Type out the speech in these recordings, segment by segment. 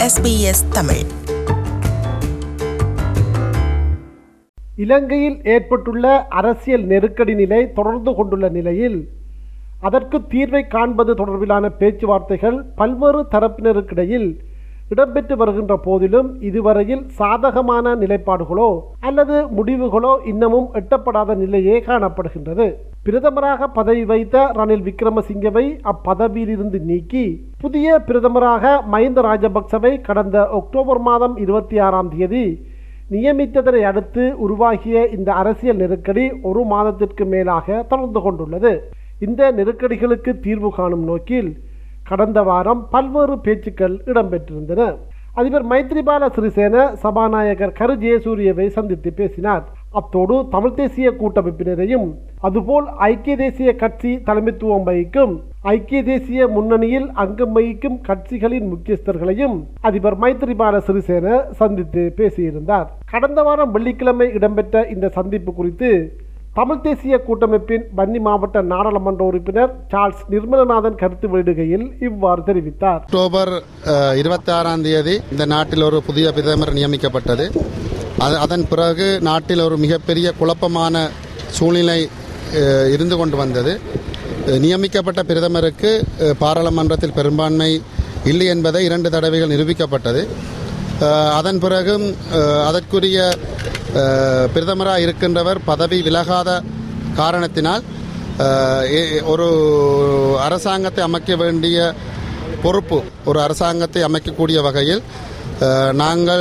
SBS Tamil இலங்கையில் ஏற்பட்டுள்ள அரசியல் நெருக்கடி நிலை தொடர்ந்து கொண்டுள்ள நிலையில் அதற்கு தீர்வை காண்பது தொடர்பிலான பேச்சுவார்த்தைகள் பல்வேறு தரப்பினருக்கிடையில் இடம்பெற்று வருகின்ற போதிலும் இதுவரையில் சாதகமான நிலைப்பாடுகளோ அல்லது முடிவுகளோ இன்னமும் எட்டப்படாத நிலையே காணப்படுகின்றது பிரதமராக பதவி வைத்த ரணில் விக்ரமசிங்கவை அப்பதவியிலிருந்து நீக்கி புதிய பிரதமராக மஹிந்த ராஜபக்சவை கடந்த அக்டோபர் மாதம் இருபத்தி ஆறாம் தேதி நியமித்ததனை அடுத்து உருவாகிய இந்த அரசியல் நெருக்கடி ஒரு மாதத்திற்கு மேலாக தொடர்ந்து கொண்டுள்ளது இந்த நெருக்கடிகளுக்கு தீர்வு காணும் நோக்கில் கடந்த வாரம் பல்வேறு பேச்சுக்கள் இடம்பெற்றிருந்தன அதிபர் மைத்ரிபால சிறிசேன சபாநாயகர் கரு ஜெயசூரியவை சந்தித்து பேசினார் அத்தோடு தமிழ் தேசிய கூட்டமைப்பினரையும் அதுபோல் ஐக்கிய தேசிய கட்சி தலைமைத்துவம் வகிக்கும் ஐக்கிய தேசிய முன்னணியில் அங்கம் வகிக்கும் கட்சிகளின் முக்கியஸ்தர்களையும் அதிபர் மைத்ரிபால சிறிசேன சந்தித்து பேசியிருந்தார் கடந்த வாரம் வெள்ளிக்கிழமை இடம்பெற்ற இந்த சந்திப்பு குறித்து தமிழ் தேசிய கூட்டமைப்பின் வன்னி மாவட்ட நாடாளுமன்ற உறுப்பினர் சார்ல்ஸ் நிர்மலநாதன் கருத்து வெளியிடுகையில் இவ்வாறு தெரிவித்தார் அக்டோபர் இருபத்தி ஆறாம் தேதி இந்த நாட்டில் ஒரு புதிய பிரதமர் நியமிக்கப்பட்டது அது- அதன் பிறகு நாட்டில் ஒரு மிகப்பெரிய குழப்பமான சூழ்நிலை அஹ், இருந்து கொண்டு வந்தது அஹ், நியமிக்கப்பட்ட பிரதமருக்கு அஹ், பாராளுமன்றத்தில் பெரும்பான்மை இல்லை என்பதை இரண்டு தடவைகள் நிரூபிக்கப்பட்டது அஹ், அதன் பிறகும் அஹ், அதற்குரிய அஹ், பிரதமராக இருக்கின்றவர் பதவி விலகாத காரணத்தினால் அஹ், எ- ஒரு அரசாங்கத்தை அமைக்க வேண்டிய பொறுப்பு ஒரு அரசாங்கத்தை அமைக்கக்கூடிய வகையில் அஹ், நாங்கள்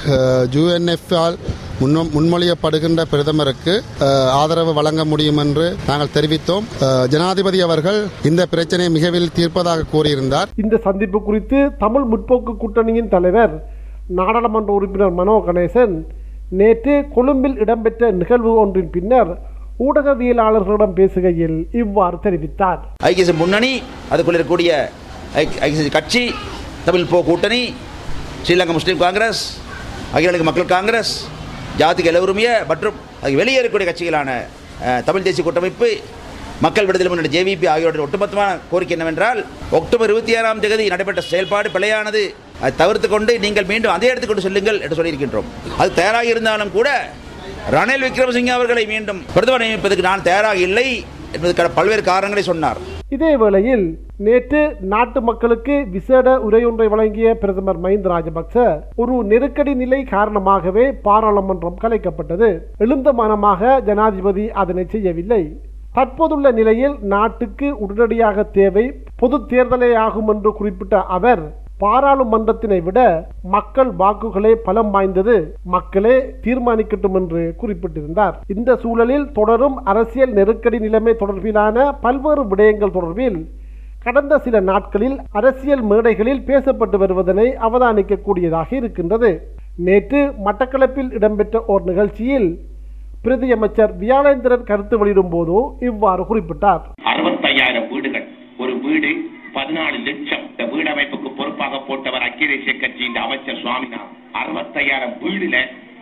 யூஎன்எஃப்ஆல் முன்மொழியப்படுகின்ற பிரதமருக்கு அஹ், ஆதரவு வழங்க முடியும் என்று நாங்கள் தெரிவித்தோம் அஹ், ஜனாதிபதி அவர்கள் இந்த பிரச்சனையை மிகவில் தீர்ப்பதாக கூறியிருந்தார் இந்த சந்திப்பு குறித்து தமிழ் முற்போக்கு கூட்டணியின் தலைவர் நாடாளுமன்ற உறுப்பினர் மனோ கணேசன் நேற்று கொழும்பில் இடம்பெற்ற நிகழ்வு ஒன்றின் பின்னர் ஊடகவியலாளர்களிடம் பேசுகையில் இவ்வாறு தெரிவித்தார் ஐக்கிய தேசிய முன்னணி அதுக்குள்ள இருக்கக்கூடிய ஐக்- ஐக்கிய தேசிய கட்சி தமிழ் போ கூட்டணி ஸ்ரீலங்கா முஸ்லீம் காங்கிரஸ் அகில இலங்கை மக்கள் காங்கிரஸ் ஜாதிக எல்லோருமிய மற்றும் அது வெளியே இருக்கக்கூடிய கட்சிகளான அஹ், தமிழ் தேசிய கூட்டமைப்பு மக்கள் விடுதலை முன்னணி ஜேவிபி ஆகியோருடைய ஒட்டுமொத்தமான கோரிக்கை என்னவென்றால் அக்டோபர் இருபத்தி ஆறாம் தேதி நடைபெற்ற செயல்பாடு பிழையானது அதை தவிர்த்து கொண்டு நீங்கள் மீண்டும் அதே இடத்துக்கு கொண்டு செல்லுங்கள் என்று சொல்லியிருக்கின்றோம் அது தயாராக இருந்தாலும் கூட ரணில் விக்ரமசிங்கே அவர்களை மீண்டும் பிரதமர் நியமிப்பதற்கு நான் தயாராக இல்லை என்பதற்கான பல்வேறு காரணங்களை சொன்னார் இதே வேளையில் நேற்று நாட்டு மக்களுக்கு விசேட உரையொன்றை வழங்கிய பிரதமர் மஹிந்த ராஜபக்ச ஒரு நெருக்கடி நிலை காரணமாகவே பாராளுமன்றம் கலைக்கப்பட்டது எழுந்த மனமாக ஜனாதிபதி அதனை செய்யவில்லை தற்போதுள்ள நிலையில் நாட்டுக்கு உடனடியாக தேவை பொது தேர்தலே ஆகும் என்று குறிப்பிட்ட அவர் பாராளுமன்றத்தினை விட மக்கள் வாக்குகளே பலம் வாய்ந்தது மக்களே தீர்மானிக்கட்டும் என்று குறிப்பிட்டிருந்தார் இந்த சூழலில் தொடரும் அரசியல் நெருக்கடி நிலைமை தொடர்பிலான பல்வேறு விடயங்கள் தொடர்பில் கடந்த சில நாட்களில் அரசியல் மேடைகளில் பேசப்பட்டு வருவதனை அவதானிக்கக்கூடியதாக இருக்கின்றது நேற்று மட்டக்களப்பில் இடம்பெற்ற ஓர் நிகழ்ச்சியில் பிரதியமைச்சர் வியாழேந்திரன் கருத்து வெளியிடும் போது இவ்வாறு குறிப்பிட்டார் அறுபத்தையாயிரம் வீடுகள் ஒரு வீடு பதினாலு லட்சம் இந்த வீடமைப்புக்கு பொறுப்பாக போட்டவர் ஐக்கிய தேசிய கட்சியின் அமைச்சர் சுவாமிநாதன் அறுபத்தையாயிரம் வீடுல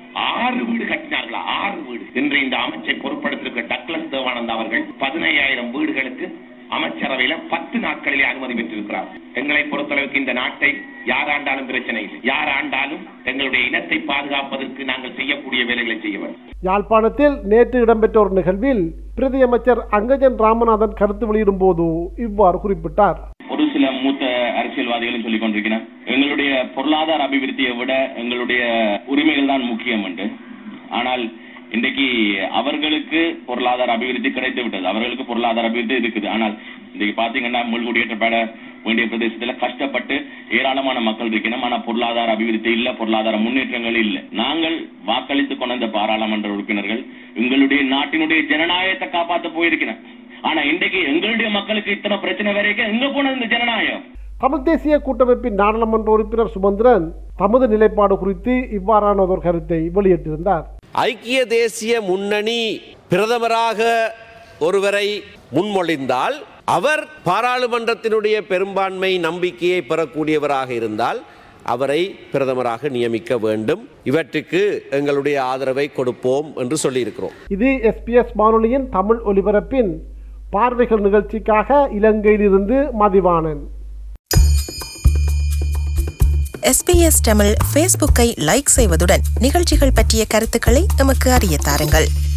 ஆறு வீடு கட்டினார்களா ஆறு வீடு இன்று இந்த அமைச்சை பொறுப்படுத்திருக்க டக்ளஸ் தேவானந்த் அவர்கள் பதினையாயிரம் வீடுகளுக்கு அமைச்சரவையில பத்து நாட்களிலே அனுமதி பெற்றிருக்கிறார் எங்களை பொறுத்தளவுக்கு இந்த நாட்டை யார் ஆண்டாலும் பிரச்சனை இல்லை யார் ஆண்டாலும் எங்களுடைய இனத்தை பாதுகாப்பதற்கு நாங்கள் செய்யக்கூடிய வேலைகளை செய்ய வேண்டும் யாழ்ப்பாணத்தில் நேற்று இடம்பெற்ற ஒரு நிகழ்வில் பிரதியமைச்சர் அங்கஜன் ராமநாதன் கருத்து வெளியிடும் போது இவ்வாறு குறிப்பிட்டார் ஒரு சில மூத்த அரசியல்வாதிகளும் சொல்லிக் கொண்டிருக்கிறேன் எங்களுடைய பொருளாதார அபிவிருத்தியை விட எங்களுடைய உரிமைகள் தான் முக்கியம் என்று ஆனால் இன்றைக்கு அவர்களுக்கு பொருளாதார அபிவிருத்தி கிடைத்து விட்டது அவர்களுக்கு பொருளாதார அபிவிருத்தி இருக்குது ஆனால் இன்றைக்கு பாத்தீங்கன்னா முள்குடியேற்றப்பட வேண்டிய பிரதேசத்துல கஷ்டப்பட்டு ஏராளமான மக்கள் இருக்கணும் ஆனா பொருளாதார அபிவிருத்தி இல்ல பொருளாதார முன்னேற்றங்கள் இல்ல நாங்கள் வாக்களித்து கொண்ட இந்த பாராளுமன்ற உறுப்பினர்கள் எங்களுடைய நாட்டினுடைய ஜனநாயகத்தை காப்பாற்ற போயிருக்கிறோம் ஆனா இன்றைக்கு எங்களுடைய மக்களுக்கு இத்தனை பிரச்சனை வரைக்கும் எங்க போனது இந்த ஜனநாயகம் தமிழ் தேசிய கூட்டமைப்பின் நாடாளுமன்ற உறுப்பினர் சுமந்திரன் தமது நிலைப்பாடு குறித்து இவ்வாறான ஒரு கருத்தை வெளியிட்டிருந்தார் ஐக்கிய தேசிய முன்னணி பிரதமராக ஒருவரை முன்மொழிந்தால் அவர் பாராளுமன்றத்தினுடைய பெரும்பான்மை நம்பிக்கையை பெறக்கூடியவராக இருந்தால் அவரை பிரதமராக நியமிக்க வேண்டும் இவற்றுக்கு எங்களுடைய ஆதரவை கொடுப்போம் என்று சொல்லியிருக்கிறோம் இது எஸ்பிஎஸ் வானொலியின் தமிழ் ஒலிபரப்பின் பார்வைகள் நிகழ்ச்சிக்காக இலங்கையிலிருந்து மதிவாணன் எஸ்பிஎஸ் தமிழ் ஃபேஸ்புக்கை லைக் செய்வதுடன் நிகழ்ச்சிகள் பற்றிய கருத்துக்களை எமக்கு அறிய தாருங்கள்